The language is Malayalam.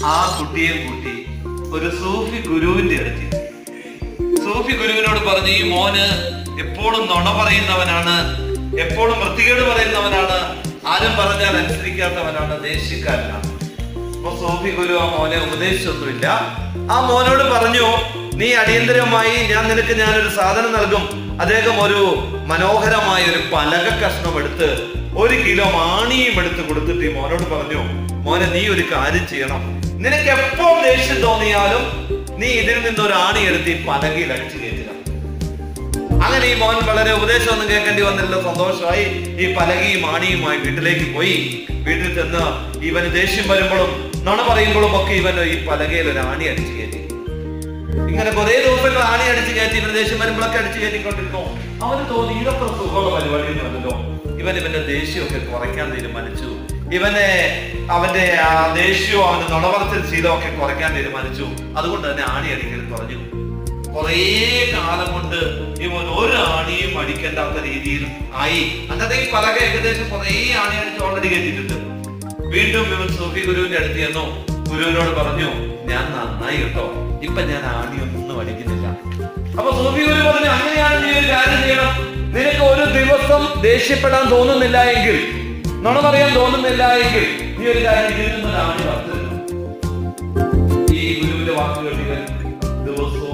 ആ കുട്ടിയെ കൂട്ടി ഒരു സൂഫി ഗുരുവിന്റെ അടുത്ത് സൂഫി ഗുരുവിനോട് പറഞ്ഞു ഈ മോന് എപ്പോഴും നുണ പറയുന്നവനാണ് എപ്പോഴും വൃത്തികേട് പറയുന്നവനാണ് ആരും പറഞ്ഞാൽ അനുസരിക്കാത്തവനാണ് ദേഷ്യക്കാരനാണ് അപ്പൊ സൂഫി ഗുരു ആ മോനെ ഉപദേശിച്ചൊന്നുമില്ല ആ മോനോട് പറഞ്ഞു നീ അടിയന്തരമായി ഞാൻ നിനക്ക് ഞാനൊരു സാധനം നൽകും അദ്ദേഹം ഒരു മനോഹരമായ ഒരു പലക കഷ്ണം എടുത്ത് ഒരു കിലോ മാണിയും എടുത്ത് കൊടുത്തിട്ട് ഈ മോനോട് പറഞ്ഞു മോനെ നീ ഒരു കാര്യം ചെയ്യണം നിനക്ക് എപ്പോൾ ദേഷ്യം തോന്നിയാലും നീ ഇതിൽ നിന്ന് ഒരു ആണി എടുത്ത് ഈ പലകയിൽ അടിച്ചു കയറ്റുക അങ്ങനെ ഈ മോൻ വളരെ ഉപദേശമൊന്നും കേൾക്കേണ്ടി വന്നില്ല സന്തോഷമായി ഈ പലകയും ആണിയുമായി വീട്ടിലേക്ക് പോയി വീട്ടിൽ ചെന്ന് ഇവന് ദേഷ്യം വരുമ്പോഴും നുണ പറയുമ്പോഴും ഒക്കെ ഇവൻ ഈ പലകയിൽ ഒരു ആണി അടിച്ചു കയറ്റി ഇങ്ങനെ കുറെ ദിവസങ്ങൾ ആണി അടിച്ചു കയറ്റി ഇവന് ദേഷ്യം വരുമ്പോഴൊക്കെ അടിച്ചു കയറ്റിക്കൊണ്ടിരുന്നു അവന് തോന്നി ഇതൊക്കെ സുഖമുള്ള പരിപാടിയൊന്നുമല്ലല്ലോ ഇവൻ ഇവന്റെ ദേഷ്യമൊക്കെ കുറയ്ക്കാൻ തീരുമാനിച്ചു ഇവനെ അവന്റെ ആ ദേഷ്യവും അവന്റെ നുണപറച്ചിൽ ശീലമൊക്കെ കുറയ്ക്കാൻ തീരുമാനിച്ചു അതുകൊണ്ട് തന്നെ ആണി അടിക്കൽ കുറഞ്ഞു കുറേ കാലം കൊണ്ട് ഇവൻ ഒരു ആണിയും അടിക്കേണ്ടാത്ത രീതിയിൽ ആയി അന്നത്തെ ഈ പലക ഏകദേശം കുറേ ആണി അടിച്ച് ഓൾറെഡി കയറ്റിയിട്ടുണ്ട് വീണ്ടും ഇവൻ സൂഫി ഗുരുവിന്റെ അടുത്ത് ചെന്നു ഗുരുവിനോട് പറഞ്ഞു ഞാൻ നന്നായി കേട്ടോ ഇപ്പൊ ഞാൻ ആണിയൊന്നും അടിക്കുന്നില്ല അപ്പൊ സൂഫി ഗുരു പറഞ്ഞു അങ്ങനെയാണ് നീ ഒരു കാര്യം ചെയ്യണം നിനക്ക് ഒരു ദിവസം ദേഷ്യപ്പെടാൻ തോന്നുന്നില്ല എങ്കിൽ നുണ പറയാൻ തോന്നുന്നില്ല എങ്കിൽ നീ ഒരു കാര്യം ഇതിൽ നിന്നൊരു ആണി വറുത്തെടുക്കണം ഈ ഗുരുവിന്റെ വാക്കുകൾ ഇവൻ ദിവസവും